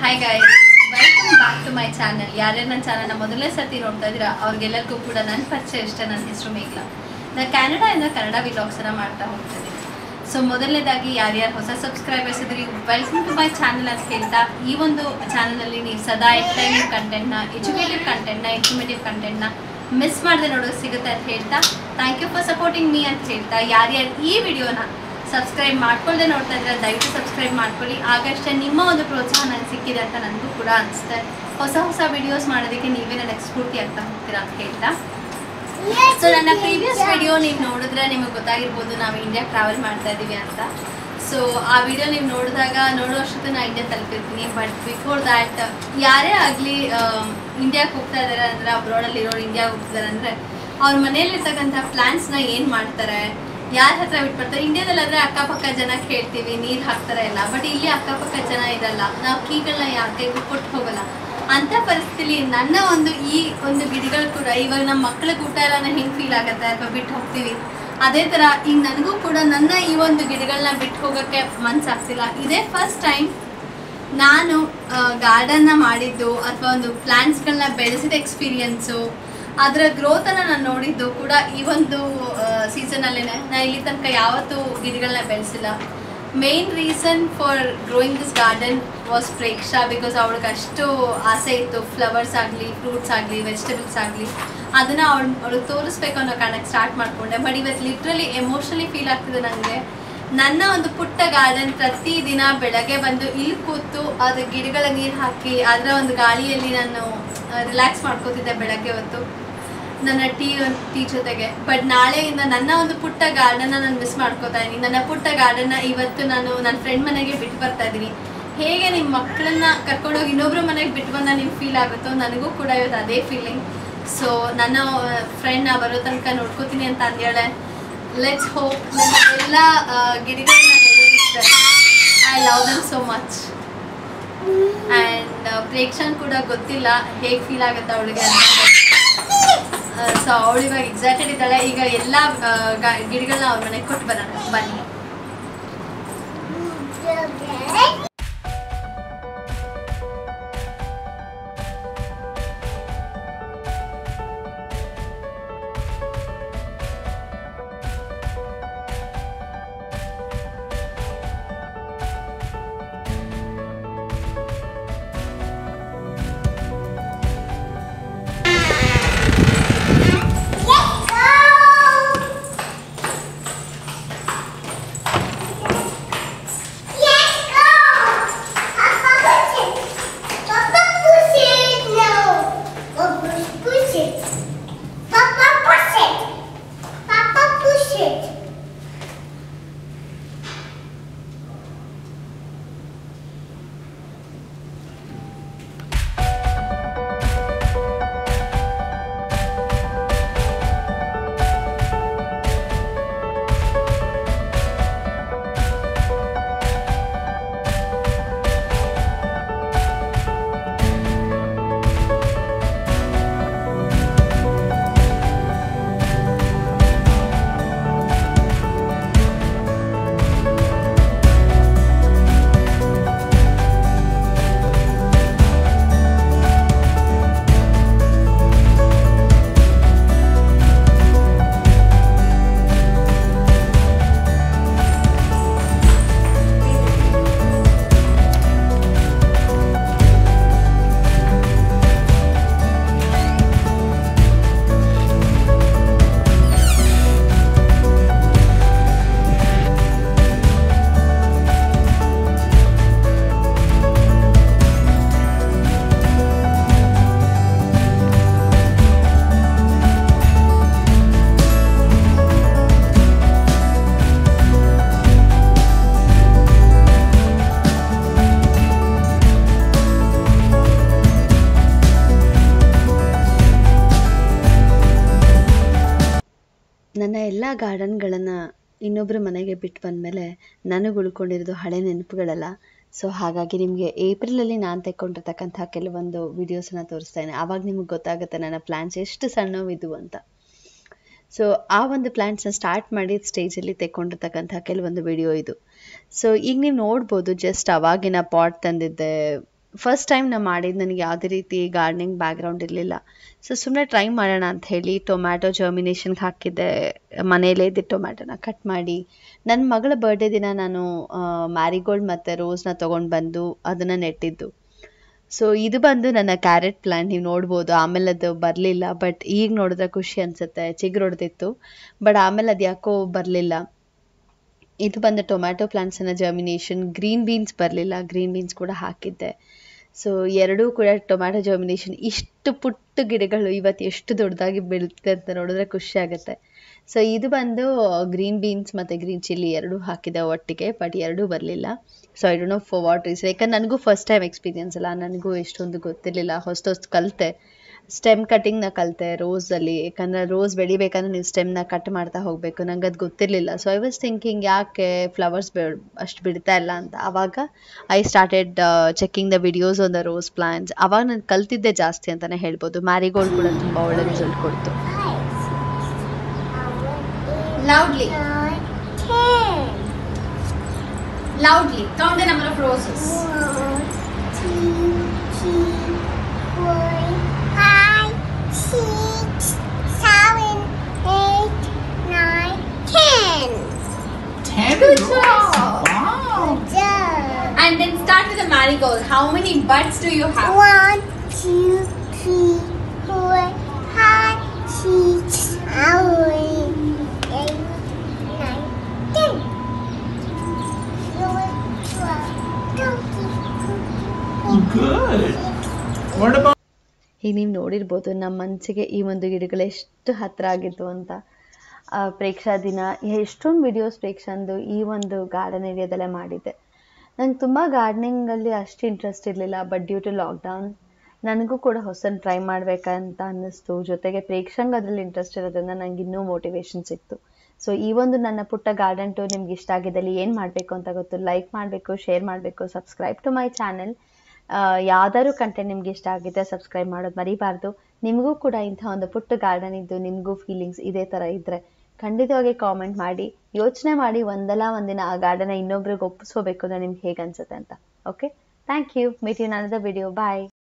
Hi guys welcome back to my channel ಯಾರ್ಯಾರು ನನ್ನ ಚಾನಲ್ನ ಮೊದಲನೇ ಸರ್ತಿ ನೋಡ್ತಾ ಇದ್ದೀರಾ ಅವ್ರಿಗೆಲ್ಲರಿಗೂ ಕೂಡ ನನ್ನ ಪರಿಚಯ ಇಷ್ಟ ನನ್ನ ಹೆಸರು ಮೇಘ್ಲಾ ನಾನು ಕ್ಯಾನಡಾಯಿಂದ ಕನ್ನಡ ವಿಲಾಗ್ಸನ್ನು ಮಾಡ್ತಾ ಹೋಗ್ತೀನಿ ಸೊ ಮೊದಲನೇದಾಗಿ ಯಾರ್ಯಾರು ಹೊಸ ಸಬ್ಸ್ಕ್ರೈಬರ್ಸ್ ಇದ್ರಿ ವೆಲ್ಕಮ್ ಟು ಮೈ ಚಾನಲ್ ಅಂತ ಹೇಳ್ತಾ ಈ ಒಂದು ಚಾನಲಲ್ಲಿ ನೀವು ಸದಾ ಎಂಟರ್ಟೈನಿಂಗ್ ಕಂಟೆಂಟ್ನ ಎಜುಕೇಟಿವ್ ಕಂಟೆಂಟ್ನ ಇನ್ಫಾರ್ಮೇಟಿವ್ ಕಂಟೆಂಟ್ನ ಮಿಸ್ ಮಾಡದೆ ನೋಡೋಕೆ ಸಿಗುತ್ತೆ ಅಂತ ಹೇಳ್ತಾ thank you for supporting me ಅಂತ ಹೇಳ್ತಾ ಯಾರ್ಯಾರು ಈ ವಿಡಿಯೋನ ಸಬ್ಸ್ಕ್ರೈಬ್ ಮಾಡ್ಕೊಳ್ಳದೆ ನೋಡ್ತಾ ಇದ್ರೆ ದಯವಿಟ್ಟು ಸಬ್ಸ್ಕ್ರೈಬ್ ಮಾಡ್ಕೊಳ್ಳಿ ಆಗಷ್ಟೇ ನಿಮ್ಮ ಒಂದು ಪ್ರೋತ್ಸಾಹ ನನಗೆ ಸಿಕ್ಕಿದೆ ಅಂತ ನನಗೂ ಕೂಡ ಅನಿಸುತ್ತೆ ಹೊಸ ಹೊಸ ವಿಡಿಯೋಸ್ ಮಾಡೋದಕ್ಕೆ ನೀವೇ ನನಗೆ ಸ್ಫೂರ್ತಿ ಆಗ್ತಾ ಹೋಗ್ತೀರಾ ಅಂತ ಹೇಳ್ತಾ ಸೊ ನನ್ನ ಪ್ರೀವಿಯಸ್ ವಿಡಿಯೋ ನೀವು ನೋಡಿದ್ರೆ ನಿಮಗೆ ಗೊತ್ತಾಗಿರ್ಬೋದು ನಾವು ಇಂಡಿಯಾ ಟ್ರಾವೆಲ್ ಮಾಡ್ತಾ ಇದ್ದೀವಿ ಅಂತ ಸೊ ಆ ವಿಡಿಯೋ ನೀವು ನೋಡಿದಾಗ ನೋಡೋ ಅಷ್ಟೊತ್ತು ನಾನು ಇಂಡಿಯಾ ತಲುಪಿರ್ತೀನಿ ಬಟ್ ಬಿಫೋರ್ ದ್ಯಾಟ್ ಯಾರೇ ಆಗಲಿ ಇಂಡಿಯಾಗೆ ಹೋಗ್ತಾ ಇದ್ದಾರೆ ಅಂದರೆ ಅಬ್ರಾಡಲ್ಲಿ ಇರೋರು ಇಂಡಿಯಾಗೆ ಹೋಗ್ತಿದ್ದಾರೆ ಅಂದರೆ ಅವ್ರ ಮನೇಲಿರ್ತಕ್ಕಂಥ ಪ್ಲ್ಯಾನ್ಸ್ನ ಏನು ಮಾಡ್ತಾರೆ ಯಾರ ಹತ್ರ ಬಿಟ್ಬಿಡ್ತಾರೆ ಇಂಡಿಯಾದಲ್ಲಾದ್ರೆ ಅಕ್ಕಪಕ್ಕ ಜನ ಕೇಳ್ತೀವಿ ನೀರು ಹಾಕ್ತಾರೆ ಎಲ್ಲ ಬಟ್ ಇಲ್ಲಿ ಅಕ್ಕಪಕ್ಕ ಜನ ಇರಲ್ಲ ನಾವು ಕೀಗಳನ್ನ ಯಾಕೆ ಕೊಟ್ಟು ಹೋಗಲ್ಲ ಅಂತ ಪರಿಸ್ಥಿತಿಲಿ ನನ್ನ ಒಂದು ಈ ಒಂದು ಗಿಡಗಳು ಕೂಡ ಇವಾಗ ನಮ್ಮ ಮಕ್ಳಿಗೆ ಊಟ ಎಲ್ಲ ಹೆಂಗೆ ಫೀಲ್ ಆಗುತ್ತೆ ಅಥವಾ ಬಿಟ್ಟು ಹೋಗ್ತೀವಿ ಅದೇ ಥರ ಈಗ ನನಗೂ ಕೂಡ ನನ್ನ ಈ ಒಂದು ಗಿಡಗಳನ್ನ ಬಿಟ್ಟು ಹೋಗೋಕ್ಕೆ ಮನ್ಸಾಗ್ತಿಲ್ಲ ಇದೇ ಫಸ್ಟ್ ಟೈಮ್ ನಾನು ಗಾರ್ಡನ್ನ ಮಾಡಿದ್ದು ಅಥವಾ ಒಂದು ಪ್ಲ್ಯಾಂಟ್ಸ್ಗಳನ್ನ ಬೆಳೆಸಿದ ಎಕ್ಸ್ಪೀರಿಯನ್ಸು ಅದರ ಗ್ರೋತನ್ನು ನಾನು ನೋಡಿದ್ದು ಕೂಡ ಈ ಒಂದು ಸೀಸನಲ್ಲೇ ನಾನು ಇಲ್ಲಿ ತನಕ ಯಾವತ್ತೂ ಗಿಡಗಳನ್ನ ಬೆಳೆಸಿಲ್ಲ main reason for growing this garden was Preksha because ಅವಳಿಗೆ ಅಷ್ಟು ಆಸೆ ಇತ್ತು ಫ್ಲವರ್ಸ್ ಆಗಲಿ ಫ್ರೂಟ್ಸ್ ಆಗಲಿ ವೆಜಿಟೇಬಲ್ಸ್ ಆಗಲಿ ಅದನ್ನು ಅವಳು ಅವಳಿಗೆ ತೋರಿಸ್ಬೇಕು ಅನ್ನೋ ಕಾರಣಕ್ಕೆ ಸ್ಟಾರ್ಟ್ ಮಾಡಿಕೊಂಡೆ ಬಟ್ ಇವತ್ತು ಲಿಟ್ರಲಿ ಎಮೋಷ್ನಲಿ ಫೀಲ್ ಆಗ್ತಿದೆ ನನಗೆ ನನ್ನ ಒಂದು ಪುಟ್ಟ ಗಾರ್ಡನ್ ಪ್ರತಿ ದಿನ ಬೆಳಗ್ಗೆ ಬಂದು ಇಲ್ಲಿ ಕೂತು ಅದು ಗಿಡಗಳ ನೀರು ಹಾಕಿ ಅದರ ಒಂದು ಗಾಳಿಯಲ್ಲಿ ನಾನು ರಿಲ್ಯಾಕ್ಸ್ ಮಾಡ್ಕೋತಿದ್ದೆ ಬೆಳಗ್ಗೆ ಹೊತ್ತು ನನ್ನ ಟೀ ಒಂದು ಟೀ ಜೊತೆಗೆ ಬಟ್ ನಾಳೆಯಿಂದ ನನ್ನ ಒಂದು ಪುಟ್ಟ ಗಾರ್ಡನ್ನ ನಾನು ಮಿಸ್ ಮಾಡ್ಕೋತಾ ಇದ್ದೀನಿ ನನ್ನ ಪುಟ್ಟ ಗಾರ್ಡನ್ನ ಇವತ್ತು ನಾನು ನನ್ನ ಫ್ರೆಂಡ್ ಮನೆಗೆ ಬಿಟ್ಟು ಬರ್ತಾ ಇದ್ದೀನಿ ಹೇಗೆ ನಿಮ್ಮ ಮಕ್ಕಳನ್ನ ಕರ್ಕೊಂಡೋಗಿ ಇನ್ನೊಬ್ರ ಮನೆಗೆ ಬಿಟ್ಟು ಬಂದ ನಿಮ್ಗೆ ಫೀಲ್ ಆಗುತ್ತೋ ನನಗೂ ಕೂಡ ಇವತ್ತು ಅದೇ ಫೀಲಿಂಗ್ ಸೊ ನನ್ನ ಫ್ರೆಂಡ್ ನಾ ಬರೋ ತನಕ ನೋಡ್ಕೋತೀನಿ ಅಂತ ಅಂದೇಳೆ ಲೆಟ್ಸ್ ಹೋಪ್ ನನ್ನ ಎಲ್ಲ ಗಿಡಗಳನ್ನ ಹೇಳೋದಿಸ್ತಾರೆ I love them so much and ಪ್ರೇಕ್ಷನ್ ಕೂಡ ಗೊತ್ತಿಲ್ಲ ಹೇಗೆ ಫೀಲ್ ಆಗುತ್ತೆ ಅವಳಿಗೆ ಅಂತ ಸೊ ಅವಳು ಇವಾಗ ಎಕ್ಸೈಟೆಡ್ ಇದ್ದಾಳೆ ಈಗ ಎಲ್ಲ ಗಿಡಗಳನ್ನ ಅವ್ರ ಮನೆಗೆ ಕೊಟ್ಟು ಬರೋಣ ಬನ್ನಿ ನನ್ನ ಎಲ್ಲ ಗಾರ್ಡನ್ಗಳನ್ನು ಇನ್ನೊಬ್ಬರ ಮನೆಗೆ ಬಿಟ್ಟು ಬಂದಮೇಲೆ ನನಗೆ ಉಳ್ಕೊಂಡಿರೋದು ಹಳೆ ನೆನಪುಗಳಲ್ಲ ಸೊ ಹಾಗಾಗಿ ನಿಮಗೆ ಏಪ್ರಿಲಲ್ಲಿ ನಾನು ತೆಕ್ಕೊಂಡಿರ್ತಕ್ಕಂಥ ಕೆಲವೊಂದು ವಿಡಿಯೋಸನ್ನ ತೋರಿಸ್ತೇನೆ ಆವಾಗ ನಿಮಗೆ ಗೊತ್ತಾಗುತ್ತೆ ನನ್ನ ಪ್ಲ್ಯಾನ್ಸ್ ಎಷ್ಟು ಸಣ್ಣವಿದ್ವು ಅಂತ ಸೊ ಆ ಒಂದು ಪ್ಲ್ಯಾನ್ಸ್ನ ಸ್ಟಾರ್ಟ್ ಮಾಡಿದ ಸ್ಟೇಜಲ್ಲಿ ತೆಕ್ಕೊಂಡಿರ್ತಕ್ಕಂಥ ಕೆಲವೊಂದು ವಿಡಿಯೋ ಇದು ಸೊ ಈಗ ನೀವು ನೋಡ್ಬೋದು ಜಸ್ಟ್ ಅವಾಗಿನ ಪಾಟ್ ತಂದಿದ್ದೆ ಫಸ್ಟ್ ಟೈಮ್ ನಾನು ಮಾಡಿದ್ದು ನನಗೆ ಯಾವುದೇ ರೀತಿ ಗಾರ್ಡನಿಂಗ್ ಬ್ಯಾಕ್ಗ್ರೌಂಡ್ ಇರಲಿಲ್ಲ ಸೊ ಸುಮ್ಮನೆ ಟ್ರೈ ಮಾಡೋಣ ಅಂತ ಹೇಳಿ ಟೊಮ್ಯಾಟೊ ಜರ್ಮಿನೇಷನ್ಗೆ ಹಾಕಿದ್ದೆ ಮನೇಲೇ ಇದ್ದಿದ್ದು ಟೊಮ್ಯಾಟೊನ ಕಟ್ ಮಾಡಿ ನನ್ನ ಮಗಳ ಬರ್ಡೇ ದಿನ ನಾನು ಮ್ಯಾರಿಗೋಲ್ಡ್ ಮತ್ತು ರೋಸ್ನ ತೊಗೊಂಡು ಬಂದು ಅದನ್ನು ನೆಟ್ಟಿದ್ದು ಸೊ ಇದು ಬಂದು ನನ್ನ ಕ್ಯಾರೆಟ್ ಪ್ಲಾಂಟ್ ನೀವು ನೋಡ್ಬೋದು ಆಮೇಲೆ ಅದು ಬರಲಿಲ್ಲ ಬಟ್ ಈಗ ನೋಡಿದ್ರೆ ಖುಷಿ ಅನಿಸುತ್ತೆ ಚಿಗುರೊಡ್ದಿತ್ತು ಬಟ್ ಆಮೇಲೆ ಅದು ಯಾಕೋ ಬರಲಿಲ್ಲ ಇದು ಬಂದು ಟೊಮ್ಯಾಟೊ ಪ್ಲಾಂಟ್ಸನ್ನ ಜರ್ಮಿನೇಷನ್ ಗ್ರೀನ್ ಬೀನ್ಸ್ ಬರಲಿಲ್ಲ ಗ್ರೀನ್ ಬೀನ್ಸ್ ಕೂಡ ಹಾಕಿದ್ದೆ ಸೊ ಎರಡೂ ಕೂಡ ಟೊಮ್ಯಾಟೊ ಜರ್ಮಿನೇಷನ್ ಇಷ್ಟು ಪುಟ್ಟ ಗಿಡಗಳು ಇವತ್ತು ಎಷ್ಟು ದೊಡ್ಡದಾಗಿ ಬೆಳೆಯುತ್ತೆ ಅಂತ ನೋಡಿದ್ರೆ ಖುಷಿ ಆಗುತ್ತೆ ಸೊ ಇದು ಬಂದು ಗ್ರೀನ್ ಬೀನ್ಸ್ ಮತ್ತು ಗ್ರೀನ್ ಚಿಲ್ಲಿ ಎರಡೂ ಹಾಕಿದೆ ಒಟ್ಟಿಗೆ ಬಟ್ ಎರಡೂ ಬರಲಿಲ್ಲ so I don't know for what reason ಯಾಕಂದ್ರೆ ನನಗೂ ಫಸ್ಟ್ ಟೈಮ್ ಎಕ್ಸ್ಪೀರಿಯನ್ಸ್ ಅಲ್ಲ ನನಗೂ ಎಷ್ಟೊಂದು ಗೊತ್ತಿರಲಿಲ್ಲ ಹೊಸ ಹೊಸ ಕಲಿತೆ ಸ್ಟೆಮ್ ಕಟ್ಟಿಂಗ್ನ ಕಲಿತೆ ರೋಸಲ್ಲಿ ಯಾಕಂದರೆ ರೋಸ್ ಬೆಳಿಬೇಕಂದ್ರೆ ನೀವು ಸ್ಟೆಮ್ನ ಕಟ್ ಮಾಡ್ತಾ ಹೋಗಬೇಕು ನಂಗೆ ಅದು ಗೊತ್ತಿರಲಿಲ್ಲ ಸೊ ಐ ವಾಸ್ ಥಿಂಕಿಂಗ್ ಯಾಕೆ ಫ್ಲವರ್ಸ್ ಬೆ ಅಷ್ಟು ಬಿಡ್ತಾ ಇಲ್ಲ ಅಂತ ಆವಾಗ I started checking the videos on the rose plants ಅವಾಗ ನಾನು ಕಲ್ತಿದ್ದೆ ಜಾಸ್ತಿ ಅಂತಲೇ ಹೇಳ್ಬೋದು ಮ್ಯಾರಿಗೋಲ್ಡ್ ಕೂಡ ತುಂಬ ಒಳ್ಳೆ ರಿಸಲ್ಟ್ ಕೊಡ್ತು Loudly. Loudly. Count the number of roses. Ten Good rows. job. Wow. And then start with the marigold. How many buds do you have? One, two, three, four, five, six, seven, eight, nine, ten. Eleven, twelve, thirteen, Good. What about ಈಗ ನೀವು ನೋಡಿರ್ಬೋದು ನಮ್ಮ ಮನಸ್ಸಿಗೆ ಈ ಒಂದು ಗಿಡಗಳು ಎಷ್ಟು ಹತ್ತಿರ ಆಗಿತ್ತು ಅಂತ ಆ, ಪ್ರೇಕ್ಷಾ ದಿನ ಎಷ್ಟೊಂದು ವಿಡಿಯೋಸ್ ಪ್ರೇಕ್ಷಾಂದು ಈ ಒಂದು ಗಾರ್ಡನ್ ಏರಿಯಾದಲ್ಲೇ ಮಾಡಿದ್ದೆ ನಂಗೆ ತುಂಬ ಗಾರ್ಡನಿಂಗಲ್ಲಿ ಅಷ್ಟು ಇಂಟ್ರೆಸ್ಟ್ ಇರಲಿಲ್ಲ ಬಟ್ ಡ್ಯೂ ಟು ಲಾಕ್ಡೌನ್ ನನಗೂ ಕೂಡ ಹೊಸ ಟ್ರೈ ಮಾಡಬೇಕಂತ ಅನ್ನಿಸ್ತು ಜೊತೆಗೆ ಪ್ರೇಕ್ಷಂಗೆ ಅದರಲ್ಲಿ ಇಂಟ್ರೆಸ್ಟ್ ಇರೋದ್ರಿಂದ ನಂಗೆ ಇನ್ನೂ ಮೋಟಿವೇಶನ್ ಸಿಕ್ತು ಸೊ ಈ ಒಂದು ನನ್ನ ಪುಟ್ಟ ಗಾರ್ಡನ್ ಟೂರ್ ನಿಮ್ಗೆ ಇಷ್ಟ ಆಗಿದ್ದಲ್ಲಿ ಏನು ಮಾಡಬೇಕು ಅಂತ ಗೊತ್ತು ಲೈಕ್ ಮಾಡಬೇಕು ಶೇರ್ ಮಾಡಬೇಕು ಸಬ್ಸ್ಕ್ರೈಬ್ ಟು ಮೈ ಚಾನೆಲ್ ಯಾವ್ದಾದ್ರು ಕಂಟೆಂಟ್ ನಿಮ್ಗೆ ಇಷ್ಟ ಆಗಿದೆ ಸಬ್ಸ್ಕ್ರೈಬ್ ಮಾಡೋದು ಮರಿಬಾರ್ದು ನಿಮಗೂ ಕೂಡ ಇಂಥ ಒಂದು ಪುಟ್ಟ ಗಾರ್ಡನ್ ಇದ್ದು ನಿಮಗೂ ಫೀಲಿಂಗ್ಸ್ ಇದೇ ಥರ ಇದ್ದರೆ ಖಂಡಿತವಾಗಿ ಕಾಮೆಂಟ್ ಮಾಡಿ ಯೋಚನೆ ಮಾಡಿ ಒಂದಲ್ಲ ಒಂದಿನ ಆ ಗಾರ್ಡನ್ನ ಇನ್ನೊಬ್ರಿಗೆ ಒಪ್ಪಿಸ್ಕೋಬೇಕು ಅಂದ್ರೆ ನಿಮ್ಗೆ ಹೇಗೆ ಅನ್ಸುತ್ತೆ ಅಂತ okay thank you meet you ನನ್ನ ವಿಡಿಯೋ ಬಾಯ್